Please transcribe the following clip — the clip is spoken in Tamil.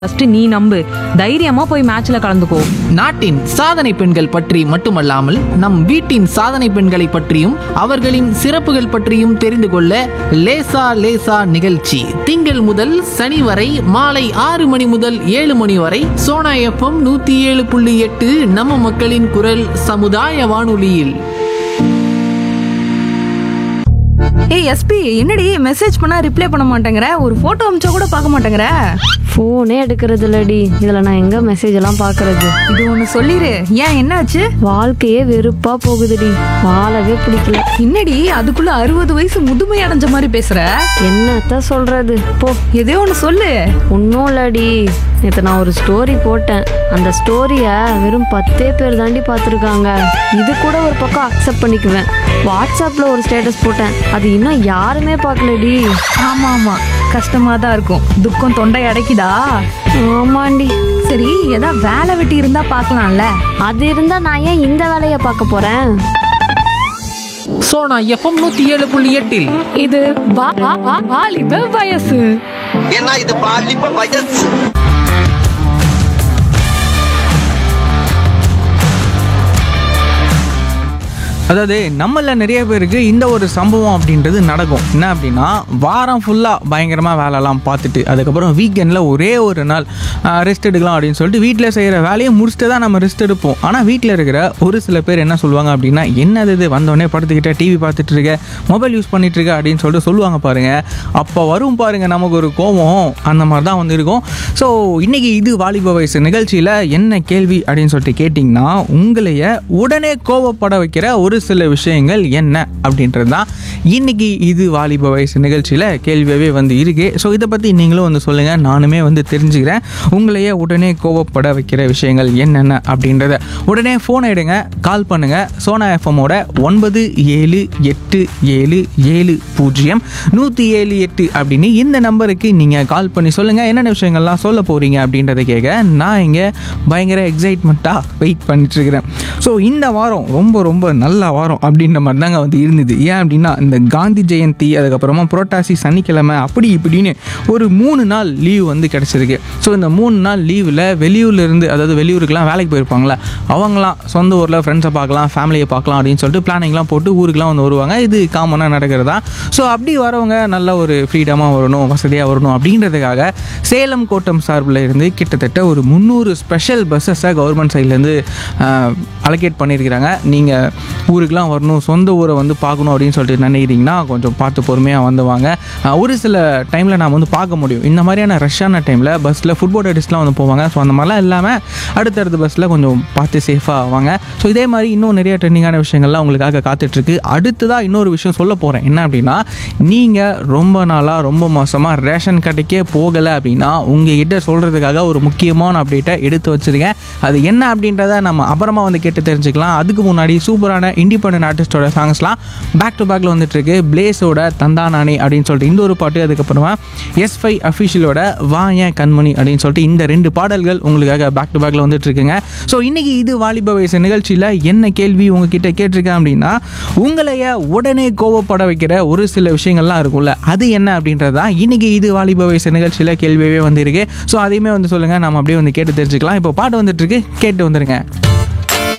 ஃபர்ஸ்ட் நீ நம்பு தைரியமா போய் மேட்ச்ல கலந்துக்கோ நாட்டின் சாதனை பெண்கள் பற்றி மட்டுமல்லாமல் நம் வீட்டின் சாதனை பெண்களை பற்றியும் அவர்களின் சிறப்புகள் பற்றியும் தெரிந்து கொள்ள லேசா லேசா நிகழ்ச்சி திங்கள் முதல் சனி வரை மாலை ஆறு மணி முதல் ஏழு மணி வரை சோனா எஃப்எம் நூத்தி ஏழு புள்ளி எட்டு நம்ம மக்களின் குரல் சமுதாய வானொலியில் ஏய் எஸ்பி என்னடி மெசேஜ் பண்ணா ரிப்ளை பண்ண மாட்டேங்கிற ஒரு போட்டோ அமிச்சா கூட பார்க்க மாட்டேங்கிற ஃபோனே எடுக்கிறது இல்லடி இதில் நான் எங்கே மெசேஜ் எல்லாம் பார்க்கறது இது ஒன்று சொல்லிடு ஏன் என்னாச்சு வாழ்க்கையே வெறுப்பாக போகுதுடி வாழவே பிடிக்கல என்னடி அதுக்குள்ள அறுபது வயசு முதுமை அடைஞ்ச மாதிரி பேசுற என்னத்த சொல்கிறது போ எதோ ஒன்று சொல்லு ஒன்றும் இல்லடி நேற்று நான் ஒரு ஸ்டோரி போட்டேன் அந்த ஸ்டோரியை வெறும் பத்தே பேர் தாண்டி பார்த்துருக்காங்க இது கூட ஒரு பக்கம் அக்செப்ட் பண்ணிக்குவேன் வாட்ஸ்அப்பில் ஒரு ஸ்டேட்டஸ் போட்டேன் அது இன்னும் யாருமே பார்க்கலடி ஆமா ஆமா கஷ்டமா தான் இருக்கும் துக்கம் தொண்டை அடைக்குதா ஆமாண்டி சரி ஏதா வேலை வெட்டி இருந்தா பார்க்கலாம்ல அது இருந்தால் நான் ஏன் இந்த வேலையை பார்க்க போகிறேன் சோனா எஃப்எம் நூத்தி ஏழு புள்ளி எட்டில் இது வா- வா- வா- வாலிப வயசு ஏன்னா இது பாலிப்ப வயசு அதாவது நம்மள நிறைய பேருக்கு இந்த ஒரு சம்பவம் அப்படின்றது நடக்கும் என்ன அப்படின்னா வாரம் ஃபுல்லாக பயங்கரமாக வேலைலாம் பார்த்துட்டு அதுக்கப்புறம் வீக்கெண்டில் ஒரே ஒரு நாள் ரெஸ்ட் எடுக்கலாம் அப்படின்னு சொல்லிட்டு வீட்டில் செய்கிற வேலையை முடிச்சுட்டு தான் நம்ம ரெஸ்ட் எடுப்போம் ஆனால் வீட்டில் இருக்கிற ஒரு சில பேர் என்ன சொல்லுவாங்க அப்படின்னா என்னது இது வந்தோடனே படுத்துக்கிட்ட டிவி பார்த்துட்டு இருக்க மொபைல் யூஸ் பண்ணிட்டு இருக்க அப்படின்னு சொல்லிட்டு சொல்லுவாங்க பாருங்க அப்போ வரும் பாருங்க நமக்கு ஒரு கோபம் அந்த மாதிரி தான் வந்து இருக்கும் ஸோ இன்னைக்கு இது வாலிப வயசு நிகழ்ச்சியில் என்ன கேள்வி அப்படின்னு சொல்லிட்டு கேட்டிங்கன்னா உங்களைய உடனே கோவப்பட வைக்கிற ஒரு சில விஷயங்கள் என்ன அப்படின்றது தான் இன்னைக்கு இது வாலிப வயசு நிகழ்ச்சியில் கேள்வியாகவே வந்து இருக்கு ஸோ இதை பற்றி நீங்களும் வந்து சொல்லுங்கள் நானுமே வந்து தெரிஞ்சுக்கிறேன் உங்களையே உடனே கோவப்பட வைக்கிற விஷயங்கள் என்னென்ன அப்படின்றத உடனே ஃபோன் எடுங்க கால் பண்ணுங்க சோனா எஃப்எம்மோட ஒன்பது ஏழு எட்டு ஏழு ஏழு பூஜ்ஜியம் நூற்றி ஏழு எட்டு அப்படின்னு இந்த நம்பருக்கு நீங்கள் கால் பண்ணி சொல்லுங்கள் என்னென்ன விஷயங்கள்லாம் சொல்ல போகிறீங்க அப்படின்றத கேட்க நான் இங்கே பயங்கர எக்ஸைட்மெண்ட்டாக வெயிட் பண்ணிட்டுருக்கிறேன் ஸோ இந்த வாரம் ரொம்ப ரொம்ப நல்ல வாரம் அப்படின்ற மாதிரி தாங்க வந்து இருந்தது ஏன் அப்படின்னா இந்த காந்தி ஜெயந்தி அதுக்கப்புறமா புரட்டாசி சனிக்கிழமை அப்படி இப்படின்னு ஒரு மூணு நாள் லீவ் வந்து கிடச்சிருக்கு ஸோ இந்த மூணு நாள் லீவில் வெளியூர்லேருந்து அதாவது வெளியூருக்குலாம் வேலைக்கு போயிருப்பாங்களே அவங்களாம் சொந்த ஊரில் ஃப்ரெண்ட்ஸை பார்க்கலாம் ஃபேமிலியை பார்க்கலாம் அப்படின்னு சொல்லிட்டு பிளானிங்லாம் போட்டு ஊருக்குலாம் வந்து வருவாங்க இது காமனாக நடக்கிறதா ஸோ அப்படி வரவங்க நல்ல ஒரு ஃப்ரீடமாக வரணும் வசதியாக வரணும் அப்படின்றதுக்காக சேலம் கோட்டம் சார்பில் இருந்து கிட்டத்தட்ட ஒரு முந்நூறு ஸ்பெஷல் பஸ்ஸஸை கவர்மெண்ட் சைட்லேருந்து அலோகேட் பண்ணியிருக்கிறாங்க நீங்கள் ஊருக்குலாம் வரணும் சொந்த ஊரை வந்து பார்க்கணும் அப்படின்னு சொல்லிட்டு நினைக்கிறீங்கன்னா கொஞ்சம் பார்த்து பொறுமையாக வந்துவாங்க ஆஹ் ஒரு சில டைமில் நாம் வந்து பார்க்க முடியும் இந்த மாதிரியான ரஷ்ஷான டைமில் பஸ்ஸில் ஃபுட்பால் அடிஸ்ட்லாம் வந்து போவாங்க ஸோ அந்த மாதிரிலாம் இல்லாமல் அடுத்தடுத்த பஸ்ஸில் கொஞ்சம் பார்த்து சேஃபாக வாங்க ஸோ இதே மாதிரி இன்னும் நிறைய ட்ரெண்டிங்கான விஷயங்கள்லாம் உங்களுக்காக காத்துட்ருக்கு அடுத்ததாக இன்னொரு விஷயம் சொல்ல போகிறேன் என்ன அப்படின்னா நீங்கள் ரொம்ப நாளாக ரொம்ப மோசமாக ரேஷன் கடைக்கே போகலை அப்படின்னா உங்ககிட்ட சொல்கிறதுக்காக ஒரு முக்கியமான அப்டேட்டை எடுத்து வச்சுருக்கேன் அது என்ன அப்படின்றத நம்ம அப்புறமா வந்து கேட்டு தெரிஞ்சுக்கலாம் அதுக்கு முன்னாடி சூப்பரான இண்டிபெண்டன்ட் ஆர்டிஸ்டோட சாங்ஸ்லாம் பேக் டு பேக்கில் வந்துட்டுருக்கு பிளேஸோட தந்தா நானே அப்படின்னு சொல்லிட்டு இந்த ஒரு பாட்டு அதுக்கப்புறமா எஸ் ஃபைவ் அஃபிஷியலோட வா ஏன் கண்மணி அப்படின்னு சொல்லிட்டு இந்த ரெண்டு பாடல்கள் உங்களுக்காக பேக் டு பேக்கில் வந்துட்டு இருக்குங்க ஸோ இன்னைக்கு இது வாலிப வயசு நிகழ்ச்சியில் என்ன கேள்வி உங்ககிட்ட கேட்டிருக்கேன் அப்படின்னா உங்களைய உடனே கோவப்பட வைக்கிற ஒரு சில விஷயங்கள்லாம் இருக்கும்ல அது என்ன அப்படின்றது தான் இன்னைக்கு இது வாலிப வயசு நிகழ்ச்சியில் கேள்வியவே வந்திருக்கு ஸோ அதையுமே வந்து சொல்லுங்கள் நம்ம அப்படியே வந்து கேட்டு தெரிஞ்சுக்கலாம் இப்போ பாட்டு வந்துட்டு இருக்கு கேட்டு வந்துருங்க